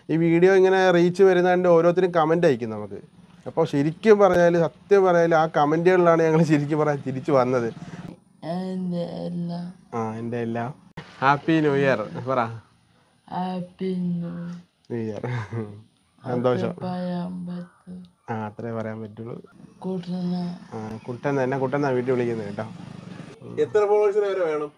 ഈ വീഡിയോ ഇങ്ങനെ റീച്ച് വരുന്നതുകൊണ്ട് ഓരോരുത്തരും കമൻ്റ് അയക്കും നമുക്ക് അപ്പോൾ ശരിക്കും പറഞ്ഞാൽ സത്യം പറഞ്ഞാൽ ആ കമൻറ്റുകളിലാണ് ഞങ്ങൾ ശരിക്കും പറയാൻ തിരിച്ചു വന്നത് എൻ്റെ എല്ലാം ആ എൻ്റെ എല്ലാം ഹാപ്പി ന്യൂ ഇയർ പറ ഹാപ്പി ന്യൂ ന്യൂ ഇയർ സന്തോഷം പറയാൻ പറ്റും ആ അത്രേ പറയാൻ പറ്റുള്ളൂ കൂട്ടുന്ന ആ കുട്ടൻ തന്നെ കുട്ടൻ എന്നാ വീട്ടിൽ വിളിക്കുന്നത് കേട്ടോ എത്ര ഫോളോവേഴ്സിന് വരെ വേണം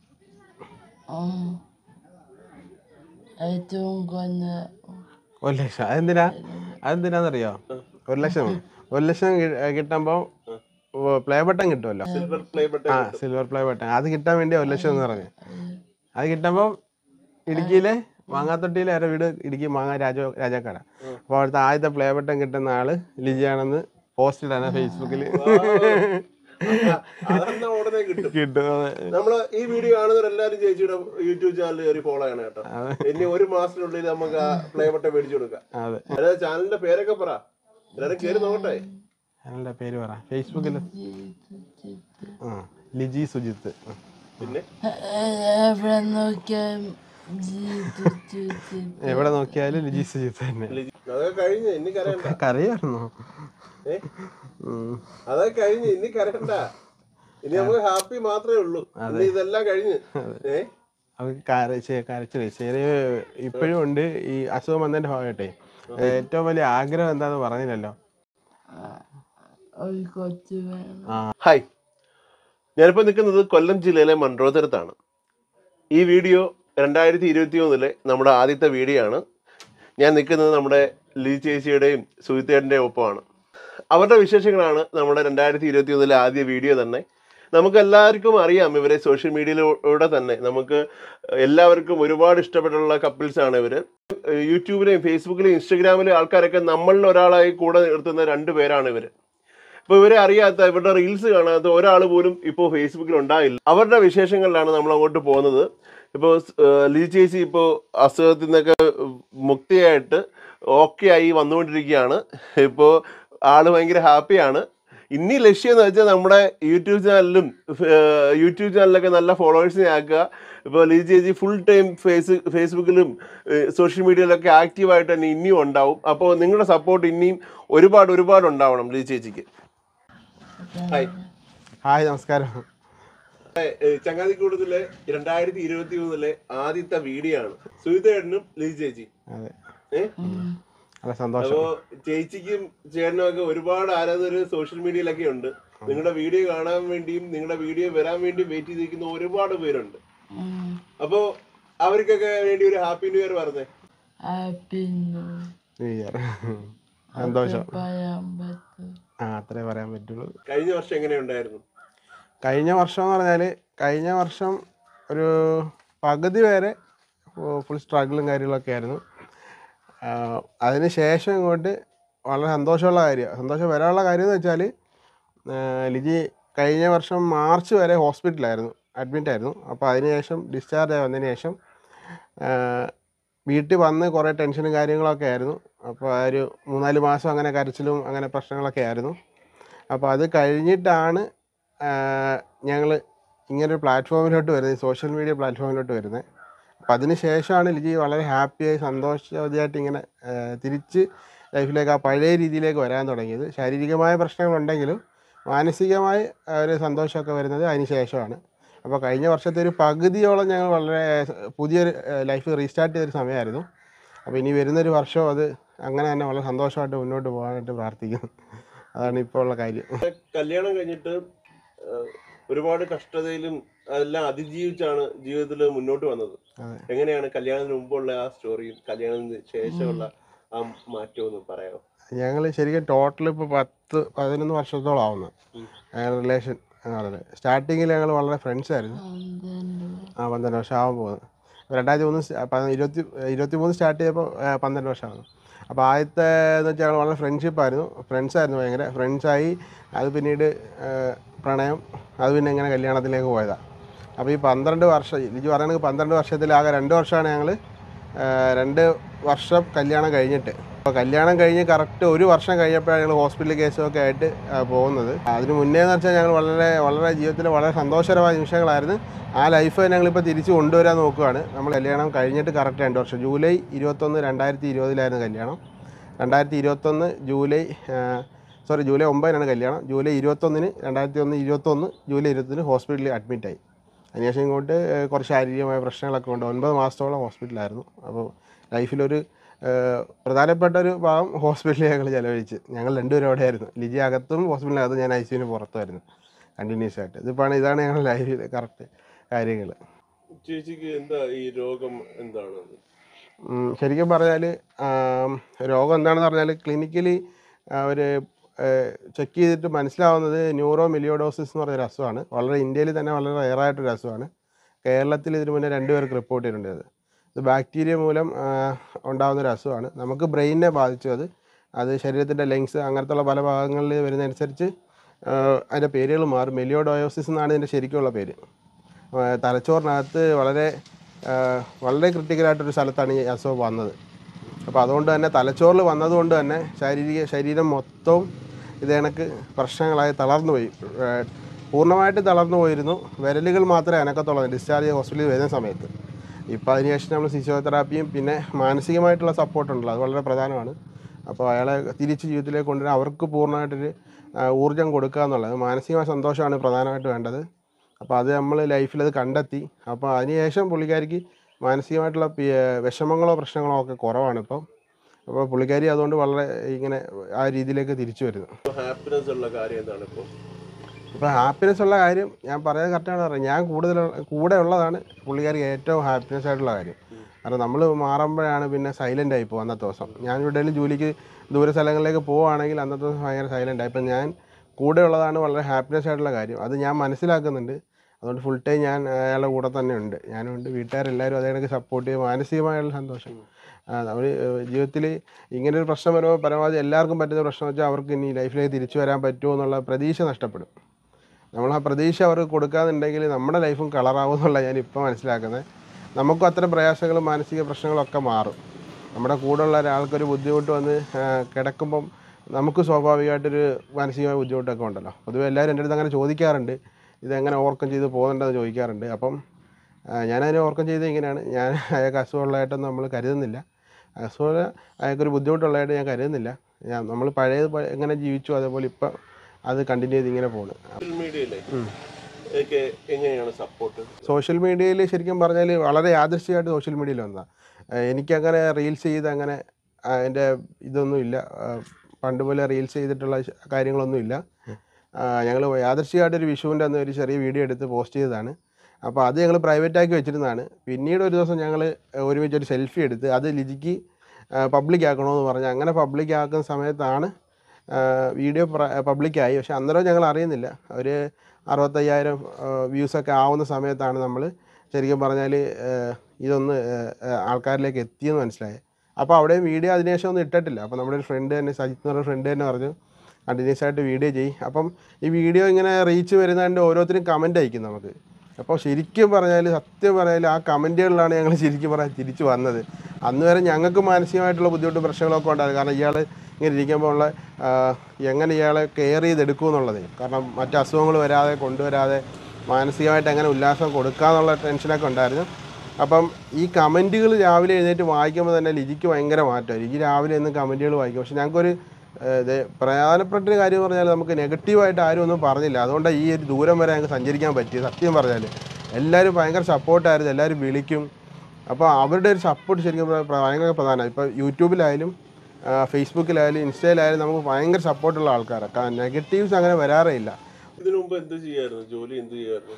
ഏറ്റവും കുറഞ്ഞ ഒരു ലക്ഷം അതെന്തിനാ അതെന്തിനാന്നറിയോ ഒരു ലക്ഷം ഒരു ലക്ഷം കി- കിട്ടുമ്പോൾ പ്ലേ ബട്ടൺ കിട്ടുമല്ലോ സിൽവർ പ്ലേ ബട്ടൺ ആ സിൽവർ പ്ലേ ബട്ടൺ അത് കിട്ടാൻ വേണ്ടി ഒരു ലക്ഷം എന്ന് പറഞ്ഞു അത് കിട്ടുമ്പോൾ ഇടുക്കിയിലെ മാങ്ങാത്തൊട്ടിയിലെ അവരുടെ വീട് ഇടുക്കി മാങ്ങ രാജ രാജാക്കാട അപ്പോൾ അവിടുത്തെ ആദ്യത്തെ പ്ലേ ബട്ടൺ കിട്ടുന്ന ആള് ലിജിയാണെന്ന് പോസ്റ്റ് ഇടാണ് ഫേസ്ബുക്കിൽ അതെന്നാ ഉടനെ കിട്ടും കിട്ടും അതെ. നമ്മള് ഈ വീഡിയോ കാണുന്നവരെല്ലാരും ചേച്ചിയുടെ യൂട്യൂബ് ചാനൽ കയറി ഫോളോ ചെയ്യണം കേട്ടോ ഇനി ഒരു മാസത്തിനുള്ളിൽ നമുക്ക് ആ പ്ലേ ബട്ടൺ മേടിച്ചു കൊടുക്കാം അതെ അതായത് ചാനലിന്റെ പേരൊക്കെ പറ എല്ലാരും കയറി നോക്കട്ടെ ചാനലിൻ്റെ പേര് പറ ഫേസ്ബുക്കിൽ ആ ലിജി സുജിത്ത് ആ. പിന്നെ എവിടെ നോക്കിയാൽ ജീവിച്ചു എവിടെ നോക്കിയാലും ലിജി സുജിത്ത് തന്നെ ലിജി- അതൊക്കെ കഴിഞ്ഞ് ഇനി കരയണ്ട കറിയായിരുന്നോ ഏ അതൊക്കെ കഴിഞ്ഞ് ഇനി കരയണ്ട ഇനി നമുക്ക് ഹാപ്പി മാത്രമേ ഉള്ളൂ ഇനി ഇതെല്ലാം കഴിഞ്ഞ് ഏ അവർക്ക് കരച്ച് കരച്ചില് ചെറിയ ഇപ്പോഴും ഉണ്ട് ഈ അസുഖം വന്നതിന്റെ ഭാഗമായിട്ടേ ഏറ്റവും വലിയ ആഗ്രഹം എന്താന്ന് പറഞ്ഞില്ലല്ലോ ഒരു കൊച്ചു വേണം ഹായ് ഞാനിപ്പോൾ നിൽക്കുന്നത് കൊല്ലം ജില്ലയിലെ മൺട്രോതുരത്താണ് ഈ വീഡിയോ രണ്ടായിരത്തി ഇരുപത്തി മൂന്നിലെ നമ്മുടെ ആദ്യത്തെ വീഡിയോ ആണ് ഞാൻ നിൽക്കുന്നത് നമ്മുടെ ലീ ചേച്ചിയുടെയും സുഹിത്തേട്ടൻ്റെയും ഒപ്പമാണ് അവരുടെ വിശേഷങ്ങളാണ് നമ്മുടെ രണ്ടായിരത്തി ഇരുപത്തി മൂന്നിലെ ആദ്യ വീഡിയോ തന്നെ നമുക്ക് എല്ലാവർക്കും അറിയാം ഇവരെ സോഷ്യൽ മീഡിയയിലൂടെ തന്നെ നമുക്ക് എല്ലാവർക്കും ഒരുപാട് ഇഷ്ടപ്പെട്ടുള്ള കപ്പിൾസ് ആണ് ഇവർ യൂട്യൂബിലെയും ഫേസ്ബുക്കിലെയും ഇൻസ്റ്റഗ്രാമിലെയും ആൾക്കാരൊക്കെ നമ്മളിൽ ഒരാളായി കൂടെ നിർത്തുന്ന രണ്ട് പേരാണ് ഇവർ ഇപ്പോൾ ഇവരെ അറിയാത്ത ഇവരുടെ റീൽസ് കാണാത്ത ഒരാൾ പോലും ഇപ്പോൾ ഫേസ്ബുക്കിൽ ഉണ്ടായില്ല അവരുടെ വിശേഷങ്ങളിലാണ് നമ്മൾ അങ്ങോട്ട് പോകുന്നത് ഇപ്പോൾ ലീ ചേച്ചി ഇപ്പോൾ അസുഖത്തിൽ നിന്നൊക്കെ മുക്തിയായിട്ട് ഓക്കെ ആയി വന്നുകൊണ്ടിരിക്കുകയാണ് ഇപ്പോൾ ആള് ഭയങ്കര ഹാപ്പിയാണ് ഇനി ലക്ഷ്യം എന്ന് വെച്ചാൽ നമ്മുടെ യൂട്യൂബ് ചാനലിലും ഏഹ്, യൂട്യൂബ് ചാനലിലൊക്കെ നല്ല ഫോളോവേഴ്സിനെ ആക്കുക ഇപ്പോൾ ലീ ചേച്ചി ഫുൾ ടൈം ഫേസ് ഫേസ്ബുക്കിലും ഏഹ്, സോഷ്യൽ മീഡിയയിലൊക്കെ ആക്റ്റീവായിട്ട് തന്നെ ഇനിയും ഉണ്ടാവും അപ്പോൾ നിങ്ങളുടെ സപ്പോർട്ട് ഇനിയും ഒരുപാട് ഒരുപാട് ഉണ്ടാവണം ലീ ചേച്ചിക്ക് ഹായ് ഹായ് നമസ്കാരം ചങ്ങാതിക്കൂടത്തിലെ രണ്ടായിരത്തി ഇരുപത്തി മൂന്നിലെ ആദ്യത്തെ വീഡിയോ ആണ് സുഹിതേട്ടനും ലീ ചേച്ചി അതെ ഏഹ് നല്ല സന്തോഷം അപ്പോ ചേച്ചിക്കും ചേട്ടനും ഒക്കെ ഒരുപാട് ആരാധകർ സോഷ്യൽ മീഡിയയിലൊക്കെ ഉണ്ട് നിങ്ങളുടെ വീഡിയോ കാണാൻ വേണ്ടിയും നിങ്ങളുടെ വീഡിയോ വരാൻ വേണ്ടിയും വെയിറ്റ് ചെയ്തിരിക്കുന്ന ഒരുപാട് പേരുണ്ട് അപ്പോ അവർക്കൊക്കെ വേണ്ടി ഒരു ഹാപ്പി ന്യൂ ഇയർ പറഞ്ഞേ ഹാപ്പി ന്യൂ ന്യൂ ഇയർ സന്തോഷം പറയാൻ പറ്റും ആ അത്രേ പറയാൻ പറ്റുള്ളൂ കഴിഞ്ഞ വർഷം എങ്ങനെയുണ്ടായിരുന്നു കഴിഞ്ഞ വർഷം എന്ന് പറഞ്ഞാൽ കഴിഞ്ഞ വർഷം ഒരു പകുതി വരെ ഫുൾ സ്ട്രഗിളും കാര്യങ്ങളൊക്കെ ആയിരുന്നു അതിന് ശേഷം ഇങ്ങോട്ട് വളരെ സന്തോഷമുള്ള കാര്യമാണ് സന്തോഷം വരാനുള്ള കാര്യം എന്ന് വെച്ചാൽ ലിജി കഴിഞ്ഞ വർഷം മാർച്ച് വരെ ഹോസ്പിറ്റലായിരുന്നു അഡ്മിറ്റ് ആയിരുന്നു അപ്പോൾ അതിന് ശേഷം ഡിസ്ചാർജ് ആയി വന്നതിന് ശേഷം ആ, വീട്ടിൽ വന്ന് കുറേ ടെൻഷനും കാര്യങ്ങളൊക്കെ ആയിരുന്നു അപ്പോൾ ആ ഒരു മൂന്നാല് മാസം അങ്ങനെ കരച്ചിലും അങ്ങനെ പ്രശ്നങ്ങളൊക്കെ ആയിരുന്നു അപ്പോൾ അത് കഴിഞ്ഞിട്ടാണ് ഞങ്ങൾ ഇങ്ങനൊരു പ്ലാറ്റ്ഫോമിലോട്ട് വരുന്നത് ഈ സോഷ്യൽ മീഡിയ പ്ലാറ്റ്ഫോമിലോട്ട് വരുന്നത് അപ്പം അതിന് ശേഷമാണ് ലിജി വളരെ ഹാപ്പിയായി സന്തോഷവതിയായിട്ട് ഇങ്ങനെ ആ, തിരിച്ച് ലൈഫിലേക്ക് ആ പഴയ രീതിയിലേക്ക് വരാൻ തുടങ്ങിയത് ശാരീരികമായ പ്രശ്നങ്ങളുണ്ടെങ്കിലും മാനസികമായ ആ ഒരു സന്തോഷമൊക്കെ വരുന്നത് അതിന് ശേഷമാണ് അപ്പോൾ കഴിഞ്ഞ വർഷത്തെ ഒരു പകുതിയോളം ഞങ്ങൾ വളരെ പുതിയൊരു ലൈഫ് റീസ്റ്റാർട്ട് ചെയ്തൊരു സമയമായിരുന്നു അപ്പോൾ ഇനി വരുന്നൊരു വർഷം അത് അങ്ങനെ തന്നെ വളരെ സന്തോഷമായിട്ട് മുന്നോട്ട് പോകാനായിട്ട് പ്രാർത്ഥിക്കുന്നു അതാണ് ഇപ്പോൾ ഉള്ള കാര്യം കല്യാണം കഴിഞ്ഞിട്ട് ഏഹ്, ഒരുപാട് കഷ്ടതയിലും എല്ലാം അതിജീവിച്ചാണ് ജീവിതത്തിൽ മുന്നോട്ട് വന്നത് അതെ. എങ്ങനെയാണ് കല്യാണത്തിന് മുമ്പുള്ള ആ സ്റ്റോറിയും കല്യാണത്തിന് ശേഷമുള്ള ആ മാറ്റവും ഒന്ന് പറയാമോ ഞങ്ങൾ ശരിക്കും ടോട്ടൽ ഇപ്പോൾ പത്ത് പതിനൊന്ന് വർഷത്തോളം ആവുന്നു റിലേഷൻ എന്ന് പറയുന്നത് സ്റ്റാർട്ടിങ്ങിൽ ഞങ്ങൾ വളരെ ഫ്രണ്ട്സ് ആയിരുന്നു ആ പന്ത്രണ്ട് വർഷം ആവാൻ പോകുന്നത് രണ്ടായിരത്തി മൂന്ന് സ്റ്റ- പ- ഇരുപത്തി ഇരുപത്തി മൂന്ന് സ്റ്റാർട്ട് ചെയ്തപ്പോൾ ആ, പന്ത്രണ്ട് വർഷമാണ് അപ്പോൾ ആദ്യത്തെ എന്ന് വെച്ചാൽ ഞങ്ങൾ വളരെ ഫ്രണ്ട്ഷിപ്പായിരുന്നു ഫ്രണ്ട്സ് ആയിരുന്നു ഭയങ്കര ഫ്രണ്ട്സായി അത് പിന്നീട് ആ, പ്രണയം അത് പിന്നെ ഇങ്ങനെ കല്യാണത്തിലേക്ക് പോയതാണ് അപ്പോൾ ഈ പന്ത്രണ്ട് വർഷം ലിജി പറയുകയാണെങ്കിൽ പന്ത്രണ്ട് വർഷത്തിൽ ആകെ രണ്ട് വർഷമാണ് ഞങ്ങൾ രണ്ട് വർഷം കല്യാണം കഴിഞ്ഞിട്ട് അപ്പോൾ കല്യാണം കഴിഞ്ഞ് കറക്റ്റ് ഒരു വർഷം കഴിഞ്ഞപ്പോഴാണ് ഞങ്ങൾ ഹോസ്പിറ്റൽ കേസുമൊക്കെ ആയിട്ട് ആ, പോകുന്നത് അതിന് മുന്നേ എന്ന് വെച്ചാൽ ഞങ്ങൾ വളരെ വളരെ ജീവിതത്തിൽ വളരെ സന്തോഷകരമായ നിമിഷങ്ങളായിരുന്നു ആ ലൈഫ് ഞങ്ങളിപ്പോൾ തിരിച്ച് കൊണ്ടുവരാൻ നോക്കുകയാണ് നമ്മൾ കല്യാണം കഴിഞ്ഞിട്ട് കറക്റ്റ് രണ്ട് വർഷം ജൂലൈ ഇരുപത്തൊന്ന് രണ്ടായിരത്തി ഇരുപതിലായിരുന്നു കല്യാണം രണ്ടായിരത്തി ഇരുപത്തൊന്ന് ജൂലൈ സോറി ജൂലൈ ഒമ്പതിനാണ് കല്യാണം ജൂലൈ ഇരുപത്തൊന്നിന് രണ്ടായിരത്തി ഒന്ന് ഇരുപത്തൊന്ന് ജൂലൈ ഇരുപത്തൊന്നിന് ഹോസ്പിറ്റലിൽ അഡ്മിറ്റായി അതിനുശേഷം ഇങ്ങോട്ട് ഏഹ്, കുറച്ച് ശാരീരികമായ പ്രശ്നങ്ങളൊക്കെ ഉണ്ട് ഒൻപത് മാസത്തോളം ഹോസ്പിറ്റലായിരുന്നു അപ്പോൾ ലൈഫിലൊരു ഏഹ്, പ്രധാനപ്പെട്ട ഒരു ഭാഗം ഹോസ്പിറ്റലിൽ ഞങ്ങൾ ചിലവഴിച്ച് ഞങ്ങൾ രണ്ടുപേരും അവിടെയായിരുന്നു ലിജി അകത്തും ഹോസ്പിറ്റലിനകത്തും ഞാൻ ഐ സിയുവിന് പുറത്തുമായിരുന്നു കണ്ടിന്യൂസ് ആയിട്ട് ഇതിപ്പോൾ ഇതാണ് ഞങ്ങളുടെ ലൈഫിൽ കറക്റ്റ് കാര്യങ്ങൾ ചേച്ചിക്ക് എന്താ ഈ രോഗം എന്താണ് ഉം, ശരിക്കും പറഞ്ഞാൽ രോഗം എന്താണെന്ന് പറഞ്ഞാൽ ക്ലിനിക്കലി അവർ ചെക്ക് ചെയ്തിട്ട് മനസ്സിലാവുന്നത് ന്യൂറോ മിലിയോഡോസിസ് എന്ന് പറഞ്ഞൊരു അസുഖമാണ് വളരെ ഇന്ത്യയിൽ തന്നെ വളരെ റയറായിട്ടൊരു അസുഖമാണ് കേരളത്തിൽ ഇതിനു മുന്നേ രണ്ട് പേർക്ക് റിപ്പോർട്ട് ചെയ്തിട്ടുണ്ട് അത് ഇത് ബാക്ടീരിയ മൂലം ആ, ഉണ്ടാകുന്ന ഒരു അസുഖമാണ് നമുക്ക് ബ്രെയിനിനെ ബാധിച്ചു അത് അത് ശരീരത്തിൻ്റെ ലെങ്സ് അങ്ങനത്തുള്ള പല ഭാഗങ്ങളിൽ വരുന്നതനുസരിച്ച് ആ, അതിൻ്റെ പേരുകൾ മാറും മെലിയോഡോയോസിസ് എന്നാണ് ഇതിൻ്റെ ശരിക്കുള്ള പേര് ആ, തലച്ചോറിനകത്ത് വളരെ ആ, വളരെ ക്രിട്ടിക്കലായിട്ടൊരു സ്ഥലത്താണ് ഈ അസുഖം വന്നത് അപ്പോൾ അതുകൊണ്ട് തന്നെ തലച്ചോറിൽ വന്നതുകൊണ്ട് തന്നെ ശാരീരിക ശരീരം മൊത്തവും ഇത് കണക്ക് പ്രശ്നങ്ങളായി തളർന്നു പോയി ആ, പൂർണ്ണമായിട്ട് തളർന്നു പോയിരുന്നു വിരലുകൾ മാത്രമേ അനക്കത്തുള്ളൂ ഡിസ്ചാർജ് ഹോസ്പിറ്റലിൽ വരുന്ന സമയത്ത് ഇപ്പോൾ അതിനുശേഷം നമ്മൾ ഫിസിയോതെറാപ്പിയും പിന്നെ മാനസികമായിട്ടുള്ള സപ്പോർട്ട് ഉണ്ടല്ലോ അത് വളരെ പ്രധാനമാണ് അപ്പോൾ അയാളെ തിരിച്ച് ജീവിതത്തിലേക്ക് കൊണ്ടുവരാൻ അവർക്ക് പൂർണ്ണമായിട്ടൊരു ആ, ഊർജ്ജം കൊടുക്കുക എന്നുള്ളത് മാനസികമായ സന്തോഷമാണ് പ്രധാനമായിട്ട് വേണ്ടത് അപ്പോൾ അത് നമ്മൾ ലൈഫിൽ അത് കണ്ടെത്തി അപ്പോൾ അതിനുശേഷം പുള്ളിക്കാരിക്ക് മാനസികമായിട്ടുള്ള പി- വിഷമങ്ങളോ പ്രശ്നങ്ങളോ ഒക്കെ കുറവാണ് ഇപ്പം അപ്പോൾ പുള്ളിക്കാരി അതുകൊണ്ട് വളരെ ഇങ്ങനെ ആ രീതിയിലേക്ക് തിരിച്ചു വരുന്നു ഹാപ്പിനെസ് ഉള്ള കാര്യം എന്താണ് ഇപ്പോൾ ഇപ്പോൾ ഹാപ്പിനെസ് ഉള്ള കാര്യം ഞാൻ പറയാൻ കറക്റ്റാണ് പറയുന്നത് ഞാൻ കൂടുതൽ കൂടെ ഉള്ളതാണ് പുള്ളിക്കാരി ഏറ്റവും ഹാപ്പിനെസ് ആയിട്ടുള്ള കാര്യം കാരണം നമ്മൾ മാറുമ്പോഴാണ് പിന്നെ സൈലൻ്റ് ആയി പോകും അന്നത്തെ ദിവസം ഞാൻ എവിടെയെങ്കിലും ജോലിക്ക് ദൂര സ്ഥലങ്ങളിലേക്ക് പോവുകയാണെങ്കിൽ അന്നത്തെ ദിവസം ഭയങ്കര സൈലൻ്റ് ആയി ഇപ്പം ഞാൻ കൂടെ ഉള്ളതാണ് വളരെ ഹാപ്പിനെസ് ആയിട്ടുള്ള കാര്യം അത് ഞാൻ മനസ്സിലാക്കുന്നുണ്ട് അതുകൊണ്ട് ഫുൾ ടൈം ഞാൻ അയാളുടെ കൂടെ തന്നെ ഉണ്ട് ഞാനുണ്ട് വീട്ടുകാരെല്ലാവരും അതേ കണക്ക് സപ്പോർട്ട് ചെയ്യും മാനസികമായുള്ള സന്തോഷം നമ്മൾ ജീവിതത്തിൽ ഇങ്ങനെ ഒരു പ്രശ്നം വരുമ്പോൾ പരമാവധി എല്ലാവർക്കും പറ്റുന്ന പ്രശ്നം വെച്ചാൽ അവർക്ക് ഇനി ലൈഫിലേക്ക് തിരിച്ചു വരാൻ പറ്റുമോ എന്നുള്ള പ്രതീക്ഷ നഷ്ടപ്പെടും നമ്മൾ ആ പ്രതീക്ഷ അവർക്ക് കൊടുക്കാന്നുണ്ടെങ്കിൽ നമ്മുടെ ലൈഫും കളറാവും എന്നുള്ള ഞാൻ ഇപ്പോൾ മനസ്സിലാക്കുന്നത് നമുക്കും അത്തരം പ്രയാസങ്ങളും മാനസിക പ്രശ്നങ്ങളൊക്കെ മാറും നമ്മുടെ കൂടെയുള്ള ഒരാൾക്കൊരു ബുദ്ധിമുട്ട് വന്ന് ആ, കിടക്കുമ്പം നമുക്ക് സ്വാഭാവികമായിട്ടൊരു മാനസികമായ ബുദ്ധിമുട്ടൊക്കെ ഉണ്ടല്ലോ പൊതുവെ എല്ലാവരും എൻ്റെ അടുത്ത് അങ്ങനെ ചോദിക്കാറുണ്ട് ഇതെങ്ങനെ ഓവർകം ചെയ്ത് പോകുന്നുണ്ടെന്ന് ചോദിക്കാറുണ്ട് അപ്പം ആ, ഞാനതിനെ ഓവർകം ചെയ്ത് ഇങ്ങനെയാണ് ഞാൻ അയാൾക്ക് അസുഖമുള്ളതായിട്ടൊന്നും നമ്മൾ കരുതുന്നില്ല അസുഖം അയാൾക്കൊരു ബുദ്ധിമുട്ടുള്ളതായിട്ട് ഞാൻ കരുതുന്നില്ല ഞാൻ നമ്മൾ പഴയത് പ- എങ്ങനെ ജീവിച്ചു അതേപോലെ ഇപ്പം അത് കണ്ടിന്യൂ ചെയ്ത് ഇങ്ങനെ പോകുന്നു സോഷ്യൽ മീഡിയയിലെ ഒക്കെ എങ്ങനെയാണ് സപ്പോർട്ട് സോഷ്യൽ മീഡിയയിൽ ശരിക്കും പറഞ്ഞാൽ വളരെ യാദൃശ്ചികമായിട്ട് സോഷ്യൽ മീഡിയയിൽ വന്നതാണ് എനിക്കങ്ങനെ റീൽസ് ചെയ്ത് അങ്ങനെ അതിൻ്റെ ഇതൊന്നും ഇല്ല ആ, പണ്ട് പോലെ റീൽസ് ചെയ്തിട്ടുള്ള ശ- കാര്യങ്ങളൊന്നും ഇല്ല ഞങ്ങൾ യാദൃശ്ചികമായിട്ടൊരു വിഷുവിൻ്റെ അന്ന് ഒരു ചെറിയ വീഡിയോ എടുത്ത് പോസ്റ്റ് ചെയ്തതാണ് അപ്പോൾ അത് ഞങ്ങൾ പ്രൈവറ്റ് ആക്കി വെച്ചിരുന്നതാണ് പിന്നീട് ഒരു ദിവസം ഞങ്ങൾ ഒരുമിച്ച് ഒരു സെൽഫി എടുത്ത് അത് ലിജിക്ക് പബ്ലിക് ആക്കണമെന്ന് പറഞ്ഞ് അങ്ങനെ പബ്ലിക് ആക്കുന്ന സമയത്താണ് വീഡിയോ പബ്ലിക്കായി പക്ഷെ അന്നേരം ഞങ്ങൾ അറിയുന്നില്ല ഒരു അറുപത്തയ്യായിരം വ്യൂസൊക്കെ ആവുന്ന സമയത്താണ് നമ്മൾ ശരിക്കും പറഞ്ഞാൽ ഇതൊന്ന് ഏഹ്, ഏഹ്, ആൾക്കാരിലേക്ക് എത്തിയെന്ന് മനസ്സിലായത് അപ്പോൾ അവിടെയും വീഡിയോ അതിനുശേഷം ഒന്നും ഇട്ടിട്ടില്ല അപ്പോൾ നമ്മുടെ ഒരു ഫ്രണ്ട് തന്നെ സജിത്ത് എന്ന് പറഞ്ഞ ഫ്രണ്ട് തന്നെ പറഞ്ഞു കണ്ടിന്യൂസ് ആയിട്ട് വീഡിയോ ചെയ്യും അപ്പം ഈ വീഡിയോ ഇങ്ങനെ റീച്ച് വരുന്നതിൻ്റെ ഓരോരുത്തരും കമൻ്റ് അയക്കും നമുക്ക് അപ്പോൾ ശരിക്കും പറഞ്ഞാൽ സത്യം പറഞ്ഞാൽ ആ കമൻറ്റുകളിലാണ് ഞങ്ങൾ ശരിക്കും പറയാൻ തിരിച്ചു വന്നത് അന്ന് വരെ ഞങ്ങൾക്ക് മാനസികമായിട്ടുള്ള ബുദ്ധിമുട്ടും പ്രശ്നങ്ങളൊക്കെ ഉണ്ടായിരുന്നു കാരണം ഇയാൾ ഇങ്ങനെ ഇരിക്കുമ്പോൾ ഉള്ള ആ, എങ്ങനെ ഇയാളെ കെയർ ചെയ്തെടുക്കും എന്നുള്ളത് കാരണം മറ്റ് അസുഖങ്ങൾ വരാതെ കൊണ്ടുവരാതെ മാനസികമായിട്ട് എങ്ങനെ ഉല്ലാസം കൊടുക്കാന്നുള്ള ടെൻഷനൊക്കെ ഉണ്ടായിരുന്നു അപ്പം ഈ കമൻറ്റുകൾ രാവിലെ എഴുന്നേറ്റ് വായിക്കുമ്പോൾ തന്നെ ലിജിക്ക് ഭയങ്കര മാറ്റം ലിജി രാവിലെ എന്നും കമൻറ്റുകൾ വായിക്കും പക്ഷെ ഞങ്ങൾക്കൊരു ഏഹ്, ഇത് പ്രധാനപ്പെട്ട ഒരു കാര്യം പറഞ്ഞാൽ നമുക്ക് നെഗറ്റീവായിട്ട് ആരും ഒന്നും പറഞ്ഞില്ല അതുകൊണ്ട് ഈ ഒരു ദൂരം വരെ ഞങ്ങൾക്ക് സഞ്ചരിക്കാൻ പറ്റി സത്യം പറഞ്ഞാൽ എല്ലാവരും ഭയങ്കര സപ്പോർട്ടായിരുന്നു എല്ലാവരും വിളിക്കും അപ്പോൾ അവരുടെ ഒരു സപ്പോർട്ട് ശരിക്കും പ്ര- പ്ര- ഭയങ്കര പ്രധാനമാണ് ഇപ്പോൾ യൂട്യൂബിലായാലും ആ, ഫേസ്ബുക്കിലായാലും ഇൻസ്റ്റയിലായാലും നമുക്ക് ഭയങ്കര സപ്പോർട്ടുള്ള ആൾക്കാരാണ് നെഗറ്റീവ്സ് അങ്ങനെ വരാറേ ഇല്ല ഇതിനു മുമ്പ് എന്ത് ചെയ്യായിരുന്നു ജോലി എന്ത് ചെയ്യായിരുന്നു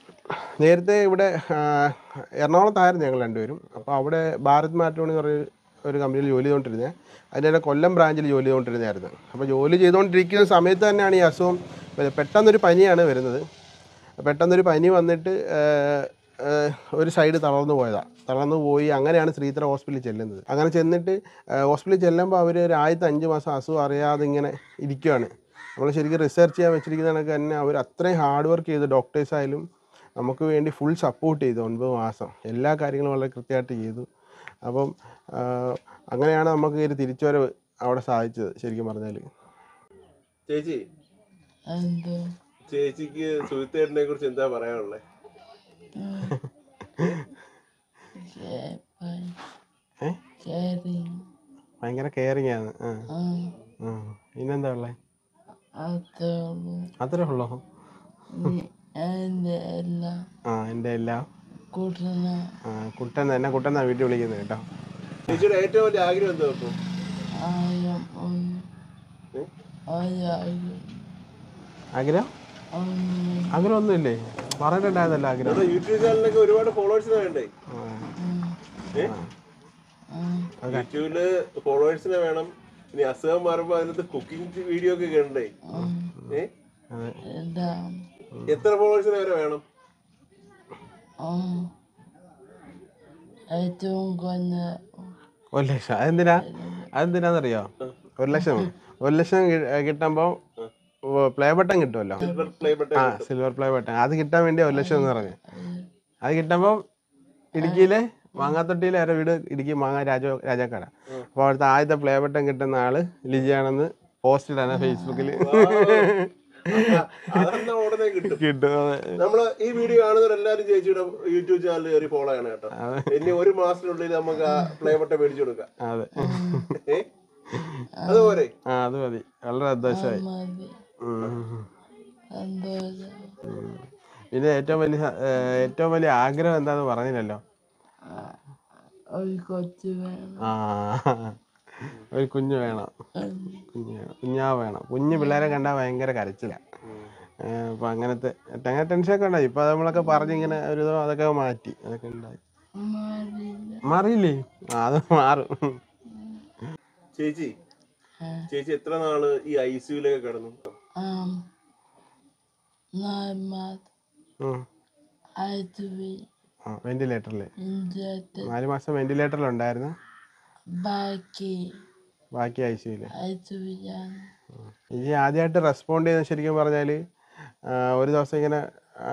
നേരത്തെ ഇവിടെ ആ, എറണാകുളത്തായിരുന്നു ഞങ്ങൾ രണ്ടുപേരും അപ്പോൾ അവിടെ ഭാരത് മാട്രോണി എന്ന് പറഞ്ഞ ഒരു കമ്പനിയിൽ ജോലി ചെയ്തുകൊണ്ടിരുന്നത് അതിൻ്റെ കൊല്ലം ബ്രാഞ്ചിൽ ജോലി ചെയ്തുകൊണ്ടിരുന്നതായിരുന്നു അപ്പോൾ ജോലി ചെയ്തുകൊണ്ടിരിക്കുന്ന സമയത്ത് തന്നെയാണ് ഈ അസുഖം വരു- പെട്ടെന്നൊരു പനിയാണ് വരുന്നത് പെട്ടെന്നൊരു പനി വന്നിട്ട് ആ, ആ, ഒരു സൈഡ് തളർന്നു പോയതാണ് തളർന്നു പോയി അങ്ങനെയാണ് ശ്രീധര ഹോസ്പിറ്റലിൽ ചെല്ലുന്നത് അങ്ങനെ ചെന്നിട്ട് ആ, ഹോസ്പിറ്റലിൽ ചെല്ലുമ്പോൾ അവർ ഒരു ആദ്യത്തെ അഞ്ച് മാസം അസുഖം അറിയാതെ ഇങ്ങനെ ഇരിക്കുകയാണ് നമ്മൾ ശരിക്കും റിസർച്ച് ചെയ്യാൻ വെച്ചിരിക്കുന്ന കണക്ക് തന്നെ അവർ അത്രയും ഹാർഡ് വർക്ക് ചെയ്തു ഡോക്ടേഴ്സ് ആയാലും നമുക്ക് വേണ്ടി ഫുൾ സപ്പോർട്ട് ചെയ്തു ഒൻപത് മാസം എല്ലാ കാര്യങ്ങളും വളരെ കൃത്യമായിട്ട് ചെയ്തു അപ്പം അങ്ങനെയാണ് നമുക്ക് ഈ ഒരു തിരിച്ചുവരവ് അവിടെ സാധിച്ചത് ശരിക്കും പറഞ്ഞാൽ ചേച്ചി എന്തോ ചേച്ചിക്ക് സുഹിത്തേട്ടനെ കുറിച്ച് എന്താ പറയാനുള്ളത് ഏ കെയറിങ് ഭയങ്കര കെയറിങ് ആണ് ആ ആ ആ. പിന്നെന്താ ഉള്ളത് അത്രേ ഉള്ളൂ അത്രേ ഉള്ളൂ നീ എൻ്റെ എല്ലാം ആ എൻ്റെ എല്ലാം കൂട്ടണ ആ, കുട്ടൻ എന്നെ കുട്ടൻ എന്നാ വീട്ടിൽ വിളിക്കുന്നത് കേട്ടോ ചേച്ചിയുടെ ഏറ്റവും വലിയ ആഗ്രഹം എന്താ ഇപ്പൊ ആയിരം ഒന്ന് ഏ? ഒരായിരം ആഗ്രഹം ഒന്ന് ആഗ്രഹം ഒന്നുമില്ലേ പറഞ്ഞിട്ടുണ്ടായിരുന്നല്ലോ ആഗ്രഹം നമ്മുടെ യൂട്യൂബ് ചാനലിലൊക്കെ ഒരുപാട് ഫോളോവേഴ്സിനെ വേണ്ടേ ആ, ഏ? യൂട്യൂബില് ഫോളോവേഴ്സിനെ വേണം ഇനി അസുഖം മാറുമ്പോ അതിനകത്ത് കുക്കിംഗ് വീഡിയോ ഒക്കെ ഇടണ്ടേ ഏ അതെ എല്ലാം എത്ര ഫോളോവേഴ്സിനെ വരെ വേണം ഏറ്റവും കുറഞ്ഞ ഒരു ലക്ഷം അതെന്തിനാ അതെന്തിനാന്നറിയോ ഒരു ലക്ഷം ഒരു ലക്ഷം കി- കിട്ടുമ്പോൾ പ്ലേ ബട്ടൺ കിട്ടുമല്ലോ സിൽവർ പ്ലേ ബട്ടൺ ആ സിൽവർ പ്ലേ ബട്ടൺ അത് കിട്ടാൻ വേണ്ടി ഒരു ലക്ഷം എന്ന് പറഞ്ഞു അത് കിട്ടുമ്പോൾ ഇടുക്കിയിലെ മാങ്ങാത്തൊട്ടിയിലെ അവരുടെ വീട് ഇടുക്കി മാങ്ങ രാജ രാജാക്കാട അപ്പോൾ അവിടുത്തെ ആദ്യത്തെ പ്ലേ ബട്ടൺ കിട്ടുന്ന ആള് ലിജിയാണെന്ന് പോസ്റ്റ് ഇടാണ് ഫേസ്ബുക്കിൽ അതെന്നാ ഉടനെ കിട്ടും കിട്ടും അതെ. നമ്മള് ഈ വീഡിയോ കാണുന്നവരെല്ലാരും ചേച്ചിയുടെ യൂട്യൂബ് ചാനൽ കയറി ഫോളോ ചെയ്യണം കേട്ടോ ഇനി ഒരു മാസത്തിനുള്ളിൽ നമുക്ക് ആ പ്ലേ ബട്ടൺ മേടിച്ചു കൊടുക്കാം അതെ ഏ അതുപോലെ ആ അത് മതി വളരെ സന്തോഷമായി മതി ഉം. സന്തോഷം ഉം. പിന്നെ ഏറ്റവും വലിയ സ- ഏഹ് ഏറ്റവും വലിയ ആഗ്രഹം എന്താന്ന് പറഞ്ഞില്ലല്ലോ ഒരു കൊച്ചു വേണം ആ ഒരു കുഞ്ഞ് വേണം കുഞ്ഞ് വേണം കുഞ്ഞാവ് വേണം കുഞ്ഞ് പിള്ളേരെ കണ്ടാൽ ഭയങ്കര കരച്ചിലാണ് അപ്പം അങ്ങനത്തെ അങ്ങനെ ടെൻഷനൊക്കെ ഉണ്ടായി ഇപ്പം നമ്മളൊക്കെ പറഞ്ഞിങ്ങനെ ഒരു ഇത് അതൊക്കെ മാറ്റി അതൊക്കെ ഉണ്ടായി മാറിയില്ല മാറിയില്ലേ ആ അത് മാറും ചേച്ചി ചേച്ചി എത്ര നാള് ഈ ഐ സിയുലൊക്കെ കിടന്നു ആം നാല് മാസം ഉം. ആയിരത്തി ആ വെന്റിലേറ്ററിൽ ഇഞ്ചത്ത് നാല് മാസം വെന്റിലേറ്ററിലുണ്ടായിരുന്നു ബാക്കി ബാക്കി ഐ സിയിൽ ആയിരത്തിയാണ് ഈ ആദ്യമായിട്ട് റെസ്പോണ്ട് ചെയ്യുന്നത് ശരിക്കും പറഞ്ഞാൽ ഒരു ദിവസം ഇങ്ങനെ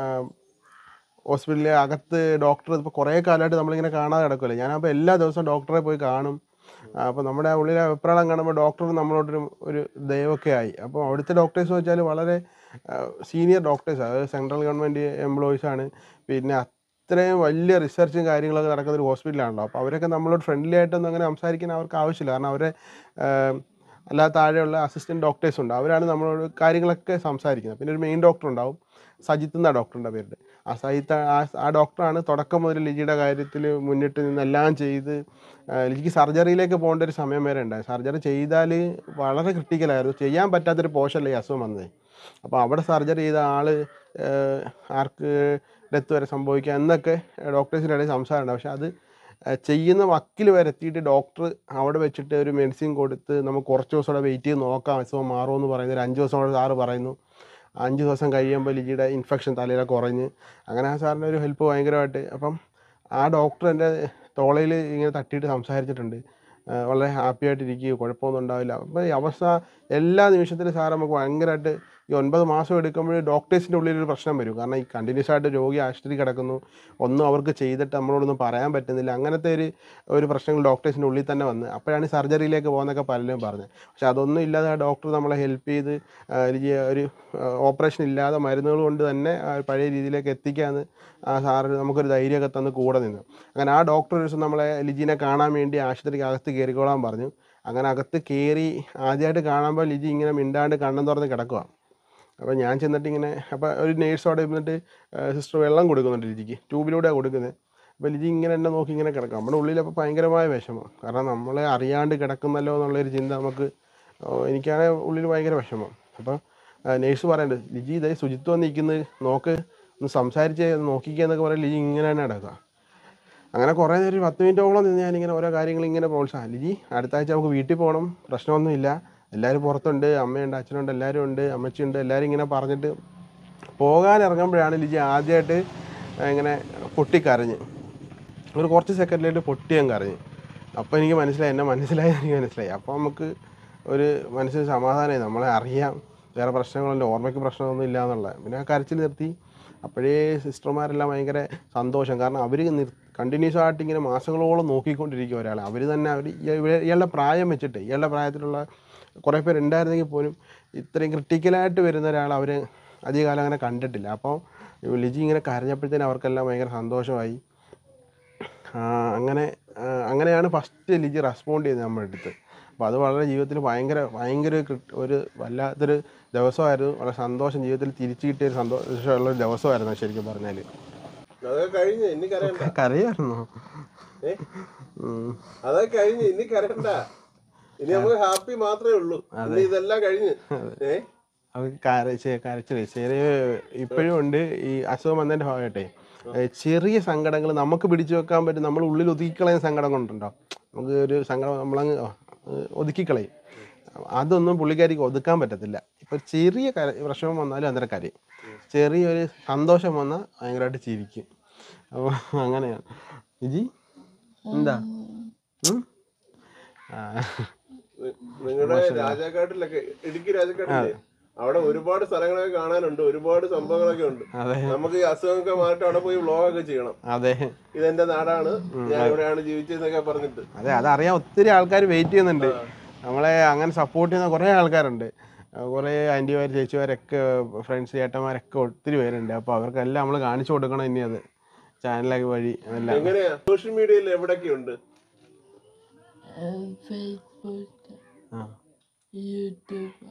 ഹോസ്പിറ്റലിൽ അകത്ത് ഡോക്ടർ ഇപ്പോൾ കുറേ കാലമായിട്ട് നമ്മളിങ്ങനെ കാണാതെ കിടക്കുമല്ലോ ഞാനപ്പോൾ എല്ലാ ദിവസവും ഡോക്ടറെ പോയി കാണും അപ്പോൾ നമ്മുടെ ഉള്ളിലെ അഭിപ്രായം കാണുമ്പോൾ ഡോക്ടർ നമ്മളോടൊരു ഒരു ദൈവമൊക്കെ ആയി അപ്പോൾ അവിടുത്തെ ഡോക്ടേഴ്സ് വെച്ചാൽ വളരെ സീനിയർ ഡോക്ടേഴ്സ് അതായത് സെൻട്രൽ ഗവൺമെൻറ് എംപ്ലോയീസ് ആണ് പിന്നെ അത്രയും വലിയ റിസർച്ചും കാര്യങ്ങളൊക്കെ നടക്കുന്ന ഒരു ഹോസ്പിറ്റലാണല്ലോ അപ്പോൾ അവരൊക്കെ നമ്മളോട് ഫ്രണ്ട്ലി ആയിട്ടൊന്നും അങ്ങനെ സംസാരിക്കാൻ അവർക്ക് ആവശ്യമില്ല കാരണം അവരെ അല്ലാതെ താഴെയുള്ള അസിസ്റ്റൻറ്റ് ഡോക്ടേഴ്സ് ഉണ്ട് അവരാണ് നമ്മളോട് കാര്യങ്ങളൊക്കെ സംസാരിക്കുന്നത് പിന്നെ ഒരു മെയിൻ ഡോക്ടർ ഉണ്ടാവും സജിത്ത് എന്ന ഡോക്ടറിൻ്റെ പേരുണ്ട് ആ സജിത്ത് ആ ആ ഡോക്ടറാണ് തുടക്കം മുതൽ ലിജിയുടെ കാര്യത്തിൽ മുന്നിട്ട് നിന്ന് എല്ലാം ചെയ്ത് ആ, ലിജിക്ക് സർജറിയിലേക്ക് പോകേണ്ട ഒരു സമയം വരെ ഉണ്ടായി സർജറി ചെയ്താൽ വളരെ ക്രിട്ടിക്കലായിരുന്നു ചെയ്യാൻ പറ്റാത്തൊരു പോഷല്ലേ ഈ അസുഖം വന്നത് അപ്പോൾ അവിടെ സർജറി ചെയ്ത ആൾ ആർക്ക് ഡെത്ത് വരെ സംഭവിക്കുക എന്നൊക്കെ ഡോക്ടേഴ്സിൻ്റെ ഇടയിൽ സംസാരമുണ്ട് പക്ഷെ അത് ആ, ചെയ്യുന്ന വക്കിൽ വരെ എത്തിയിട്ട് ഡോക്ടർ അവിടെ വെച്ചിട്ട് ഒരു മെഡിസിൻ കൊടുത്ത് നമുക്ക് കുറച്ച് ദിവസം കൂടെ വെയിറ്റ് ചെയ്ത് നോക്കാം അസുഖം മാറുമെന്ന് പറയുന്നത് ഒരു അഞ്ച് ദിവസം കൂടെ സാറ് പറയുന്നു അഞ്ച് ദിവസം കഴിയുമ്പോൾ ലിജിയുടെ ഇൻഫെക്ഷൻ തലയിലെ കുറഞ്ഞ് അങ്ങനെ ആ സാറിൻ്റെ ഒരു ഹെൽപ്പ് ഭയങ്കരമായിട്ട് അപ്പം ആ ഡോക്ടർ എൻ്റെ തോളയിൽ ഇങ്ങനെ തട്ടിയിട്ട് സംസാരിച്ചിട്ടുണ്ട് ആ, വളരെ ഹാപ്പി ആയിട്ടിരിക്കുക കുഴപ്പമൊന്നും ഉണ്ടാവില്ല അപ്പോൾ ഈ അവസ്ഥ എല്ലാ നിമിഷത്തിലും സാർ നമുക്ക് ഭയങ്കരമായിട്ട് ഈ ഒൻപത് മാസം എടുക്കുമ്പോൾ ഡോക്ടേഴ്സിൻ്റെ ഉള്ളിൽ ഒരു പ്രശ്നം വരും കാരണം ഈ കണ്ടിന്യൂസ് ആയിട്ട് രോഗി ആശുപത്രി കിടക്കുന്നു ഒന്നും അവർക്ക് ചെയ്തിട്ട് നമ്മളോടൊന്നും പറയാൻ പറ്റുന്നില്ല അങ്ങനത്തെ ഒരു ഒരു പ്രശ്നങ്ങൾ ഡോക്ടേഴ്സിൻ്റെ ഉള്ളിൽ തന്നെ വന്ന് അപ്പോഴാണ് സർജറിയിലേക്ക് പോകുന്നൊക്കെ പലരും പറഞ്ഞത് പക്ഷെ അതൊന്നും ഇല്ലാതെ ആ ഡോക്ടർ നമ്മളെ ഹെൽപ്പ് ചെയ്ത് ആ, ലിജിയെ ഒരു ഓപ്പറേഷൻ ഇല്ലാതെ മരുന്നുകൾ കൊണ്ട് തന്നെ ആ പഴയ രീതിയിലേക്ക് എത്തിക്കാന്ന് ആ സാറ് നമുക്കൊരു ധൈര്യമൊക്കെ തന്ന് കൂടെ നിന്നു അങ്ങനെ ആ ഡോക്ടർ ഒരു ദിവസം നമ്മളെ ലിജിനെ കാണാൻ വേണ്ടി ആശുപത്രിക്ക് അകത്ത് കയറിക്കോളാൻ പറഞ്ഞു അങ്ങനെ അകത്ത് കയറി ആദ്യമായിട്ട് കാണുമ്പോൾ ലിജി ഇങ്ങനെ മിണ്ടാണ്ട് കണ്ണും തുറന്ന് കിടക്കുക അപ്പോൾ ഞാൻ ചെന്നിട്ട് ഇങ്ങനെ അപ്പോൾ ഒരു നേഴ്സ് അവിടെ ഇരുന്നിട്ട് സിസ്റ്റർ വെള്ളം കൊടുക്കുന്നുണ്ട് ലിജിക്ക് ട്യൂബിലൂടെ കൊടുക്കുന്നത് അപ്പോൾ ലിജി ഇങ്ങനെ എന്നെ നോക്കി ഇങ്ങനെ കിടക്കാം നമ്മുടെ ഉള്ളിൽ അപ്പോൾ ഭയങ്കരമായ വിഷമം കാരണം നമ്മളെ അറിയാണ്ട് കിടക്കുന്നല്ലോ എന്നുള്ളൊരു ചിന്ത നമുക്ക് ഓ, എനിക്കാണെങ്കിൽ ഉള്ളിൽ ഭയങ്കര വിഷമം അപ്പോൾ നേഴ്സ് പറയുന്നുണ്ട് ലിജി ഇതേ ശുചിത്വം വന്നിരിക്കുന്നത് നോക്ക് ഒന്ന് സംസാരിച്ച് നോക്കിക്കുക എന്നൊക്കെ പറയാൻ ലിജി ഇങ്ങനെ തന്നെ കിടക്കുക അങ്ങനെ കുറേ നേരം ഒരു പത്ത് മിനിറ്റോളം നിന്ന് ഞാനിങ്ങനെ ഓരോ കാര്യങ്ങൾ ഇങ്ങനെ പ്രോത്സാഹനം ലിജി അടുത്ത ആഴ്ച നമുക്ക് വീട്ടിൽ പോകണം പ്രശ്നമൊന്നുമില്ല എല്ലാവരും പുറത്തുണ്ട് അമ്മയുണ്ട് അച്ഛനുണ്ട് എല്ലാവരും ഉണ്ട് അമ്മച്ചിയുണ്ട് എല്ലാവരും ഇങ്ങനെ പറഞ്ഞിട്ട് പോകാൻ ഇറങ്ങുമ്പോഴാണ് ലിജി ആദ്യമായിട്ട് ഇങ്ങനെ പൊട്ടിക്കരഞ്ഞ് ഒരു കുറച്ച് സെക്കൻഡിലായിട്ട് പൊട്ടി ഞാൻ കരഞ്ഞു അപ്പോൾ എനിക്ക് മനസ്സിലായി എന്നെ മനസ്സിലായി എനിക്ക് മനസ്സിലായി അപ്പോൾ നമുക്ക് ഒരു മനസ്സിന് സമാധാനമായി നമ്മളെ അറിയാം വേറെ പ്രശ്നങ്ങളില്ല ഓർമ്മയ്ക്ക് പ്രശ്നമൊന്നും ഇല്ല എന്നുള്ളത് പിന്നെ ആ കരച്ചിൽ നിർത്തി അപ്പോഴേ സിസ്റ്റർമാരെല്ലാം ഭയങ്കര സന്തോഷം കാരണം അവർ നിർ കണ്ടിന്യൂസ് ആയിട്ട് ഇങ്ങനെ മാസങ്ങളോളം നോക്കിക്കൊണ്ടിരിക്കും ഒരാളെ അവർ തന്നെ അവർ ഇയാളുടെ പ്രായം വെച്ചിട്ട് ഇയാളുടെ പ്രായത്തിലുള്ള കുറേ പേര് ഉണ്ടായിരുന്നെങ്കിൽ പോലും ഇത്രയും ക്രിട്ടിക്കലായിട്ട് വരുന്ന ഒരാൾ അവർ അധികകാലം അങ്ങനെ കണ്ടിട്ടില്ല അപ്പോൾ ലിജി ഇങ്ങനെ കരഞ്ഞപ്പോഴത്തേനും അവർക്കെല്ലാം ഭയങ്കര സന്തോഷമായി ആ, അങ്ങനെ ആ, അങ്ങനെയാണ് ഫസ്റ്റ് ലിജി റെസ്പോണ്ട് ചെയ്തത് നമ്മുടെ അടുത്ത് അപ്പോൾ അത് വളരെ ജീവിതത്തിൽ ഭയങ്കര ഭയങ്കര ഒരു കൃ- ഒരു വല്ലാത്തൊരു ദിവസമായിരുന്നു വളരെ സന്തോഷം ജീവിതത്തിൽ തിരിച്ചു കിട്ടിയ ഒരു സന്തോഷമുള്ള ഒരു ദിവസമായിരുന്നു അത് ശരിക്കും പറഞ്ഞാൽ അതൊക്കെ കഴിഞ്ഞ് ഇനി കരയണ്ട കരയായിരുന്നു ഏ? അതൊക്കെ കഴിഞ്ഞ് ഇനി കരയണ്ട ഇനി നമുക്ക് ഹാപ്പി മാത്രമേ ഉള്ളൂ ഇനി ഇതെല്ലാം കഴിഞ്ഞ് ഏ അവർക്ക് കരച്ച് കരച്ചില് ചെറിയ ഇപ്പോഴും ഉണ്ട് ഈ അസുഖം വന്നതിൻ്റെ ഭാഗമായിട്ടേ ഏ, ചെറിയ സങ്കടങ്ങൾ നമുക്ക് പിടിച്ചു വെക്കാൻ പറ്റും നമ്മൾ ഉള്ളിൽ ഒതുക്കിക്കളയുന്ന സങ്കടം കൊണ്ടുണ്ടോ നമുക്ക് ഒരു സങ്കടം നമ്മളങ്ങ് ആ, ഏ, ഒതുക്കിക്കളയും അതൊന്നും പുള്ളിക്കാരിക്ക് ഒതുക്കാൻ പറ്റത്തില്ല ഇപ്പം ചെറിയ കര വിഷമം വന്നാലും അന്നേരം കരയും ചെറിയൊരു സന്തോഷം വന്നാൽ ഭയങ്കരമായിട്ട് ചിരിക്കും അപ്പോൾ അങ്ങനെയാണ് വിജി എന്താ ഉം? ആ നിങ്ങളുടെ രാജാക്കാട്ടിലൊക്കെ ഇടുക്കി രാജാക്കാട്ടിലെ അവിടെ ഒരുപാട് സ്ഥലങ്ങളൊക്കെ കാണാനുണ്ട് ഒരുപാട് സംഭവങ്ങളൊക്കെ ഉണ്ട് അതെ നമുക്ക് ഈ അസുഖമൊക്കെ മാറ്റി അവിടെ പോയി വ്ളോഗൊക്കെ ചെയ്യണം അതെ ഇതെന്റെ നാടാണ് ഞാൻ ഇവിടെയാണ് ജീവിച്ചതെന്നൊക്കെ പറഞ്ഞിട്ട് അതെ അതറിയാൻ ഒത്തിരി ആൾക്കാർ വെയിറ്റ് ചെയ്യുന്നുണ്ട് നമ്മളെ അങ്ങനെ സപ്പോർട്ട് ചെയ്യുന്ന കുറേ ആൾക്കാരുണ്ട് അഹ് കുറേ ആൻറ്റിമാർ ചേച്ചിമാരൊക്കെ ഫ്രണ്ട്സ് ചേട്ടന്മാരൊക്കെ ഒത്തിരി പേരുണ്ട് അപ്പോൾ അവർക്കെല്ലാം നമ്മൾ കാണിച്ചു കൊടുക്കണം ഇനി അത് ചാനലൊക്കെ വഴി എല്ലാം എങ്ങനെയാ സോഷ്യൽ മീഡിയയിൽ എവിടെയൊക്കെ ഉണ്ട് ഫേസ്ബുക്ക് ആ യൂട്യൂബ്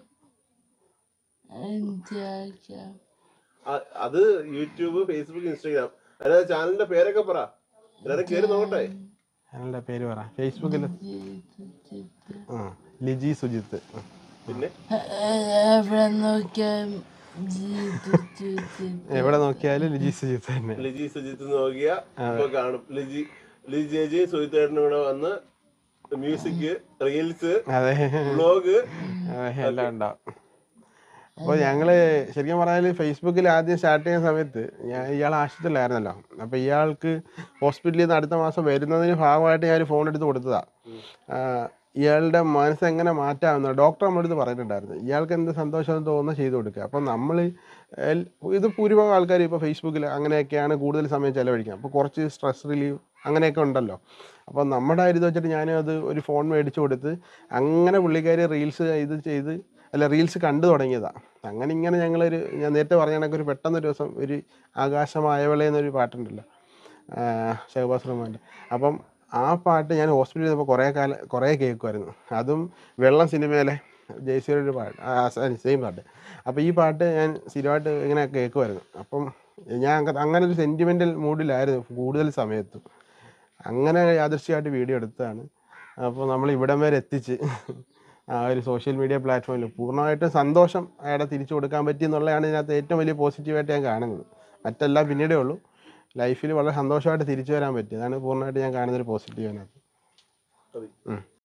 ഇൻസ്റ്റാഗ്രാം അ- അത് യൂട്യൂബ് ഫേസ്ബുക്ക് ഇൻസ്റ്റാഗ്രാം അല്ലാതെ ചാനലിന്റെ പേരൊക്കെ പറ എല്ലാരും കേറി നോക്കട്ടെ ചാനലിൻ്റെ പേര് പറ ഫേസ്ബുക്കിൽ ആ ലിജി സുജിത്ത് ആ. പിന്നെ എവിടെ നോക്കിയാൽ ജീവിച്ചു എവിടെ നോക്കിയാലും ലിജി സുജിത്ത് തന്നെ ലിജി സുജിത്ത് നോക്കിയ ഇപ്പൊ കാണും ലിജി ലിജി ചേച്ചിയും സുജിത്തേട്ടനും കൂടെ വന്ന് മ്യൂസിക് റീൽസ് അതെ വ്ളോഗ് അതെ എല്ലാം ഉണ്ടാവും അപ്പോൾ ഞങ്ങൾ ശരിക്കും പറഞ്ഞാൽ ഫേസ്ബുക്കിൽ ആദ്യം സ്റ്റാർട്ട് ചെയ്യുന്ന സമയത്ത് ഞാൻ ഇയാൾ ആശുപത്രിയിലായിരുന്നല്ലോ അപ്പോൾ ഇയാൾക്ക് ഹോസ്പിറ്റലിൽ നിന്ന് അടുത്ത മാസം വരുന്നതിന് ഭാഗമായിട്ട് ഞാൻ ഫോൺ എടുത്ത് കൊടുത്തതാണ് ഇയാളുടെ മനസ്സ് എങ്ങനെ മാറ്റാമെന്ന് ഡോക്ടർ നമ്മുടെ അടുത്ത് പറഞ്ഞിട്ടുണ്ടായിരുന്നു ഇയാൾക്ക് എന്ത് സന്തോഷം തോന്നുന്നു ചെയ്തു കൊടുക്കുക അപ്പം നമ്മൾ ഇത് ഭൂരിഭാഗം ആൾക്കാർ ഇപ്പോൾ ഫേസ്ബുക്കിൽ അങ്ങനെയൊക്കെയാണ് കൂടുതൽ സമയം ചിലവഴിക്കുക അപ്പോൾ കുറച്ച് സ്ട്രെസ് റിലീവ് അങ്ങനെയൊക്കെ ഉണ്ടല്ലോ അപ്പോൾ നമ്മുടെ ആ ഒരു ഇത് വെച്ചിട്ട് ഞാനത് ഒരു ഫോൺ മേടിച്ചു കൊടുത്ത് അങ്ങനെ പുള്ളിക്കാരി റീൽസ് ഇത് ചെയ്ത് അല്ല റീൽസ് കണ്ടു തുടങ്ങിയതാണ് അങ്ങനെ ഇങ്ങനെ ഞങ്ങളൊരു ഞാൻ നേരത്തെ പറഞ്ഞ കണക്ക് ഒരു പെട്ടെന്നൊരു ദിവസം ഒരു ആകാശമായവളെ എന്നൊരു പാട്ടുണ്ടല്ലോ ഷഹബാസ് റഹ്മാൻ്റെ അപ്പം ആ പാട്ട് ഞാൻ ഹോസ്പിറ്റലിൽ ഇരുന്നപ്പോൾ കുറേ കാലം കുറേ കേൾക്കുമായിരുന്നു അതും വെള്ളം സിനിമയിലെ ജയശ്വര ഒരു പാട്ട് സെയിം പാട്ട് അപ്പോൾ ഈ പാട്ട് ഞാൻ സ്ഥിരമായിട്ട് ഇങ്ങനെ കേൾക്കുമായിരുന്നു അപ്പം ഞാൻ അങ്ങ- അങ്ങനെ ഒരു സെൻറ്റിമെൻ്റൽ മൂഡിലായിരുന്നു കൂടുതൽ സമയത്തും അങ്ങനെ യാദൃശ്യമായിട്ട് വീഡിയോ എടുത്തതാണ് അപ്പോൾ നമ്മൾ ഇവിടം വരെ എത്തിച്ച് ആ ഒരു സോഷ്യൽ മീഡിയ പ്ലാറ്റ്ഫോമിൽ പൂർണ്ണമായിട്ടും സന്തോഷം അയാളെ തിരിച്ചു കൊടുക്കാൻ പറ്റി എന്നുള്ളതാണ് ഇതിനകത്ത് ഏറ്റവും വലിയ പോസിറ്റീവായിട്ട് ഞാൻ കാണുന്നത് മറ്റെല്ലാം പിന്നീടേ ഉള്ളൂ ലൈഫിൽ വളരെ സന്തോഷമായിട്ട് തിരിച്ചു വരാൻ പറ്റി അതാണ് പൂർണ്ണമായിട്ട് ഞാൻ കാണുന്നൊരു പോസിറ്റീവ് അതിനകത്ത് മതി. ഉം.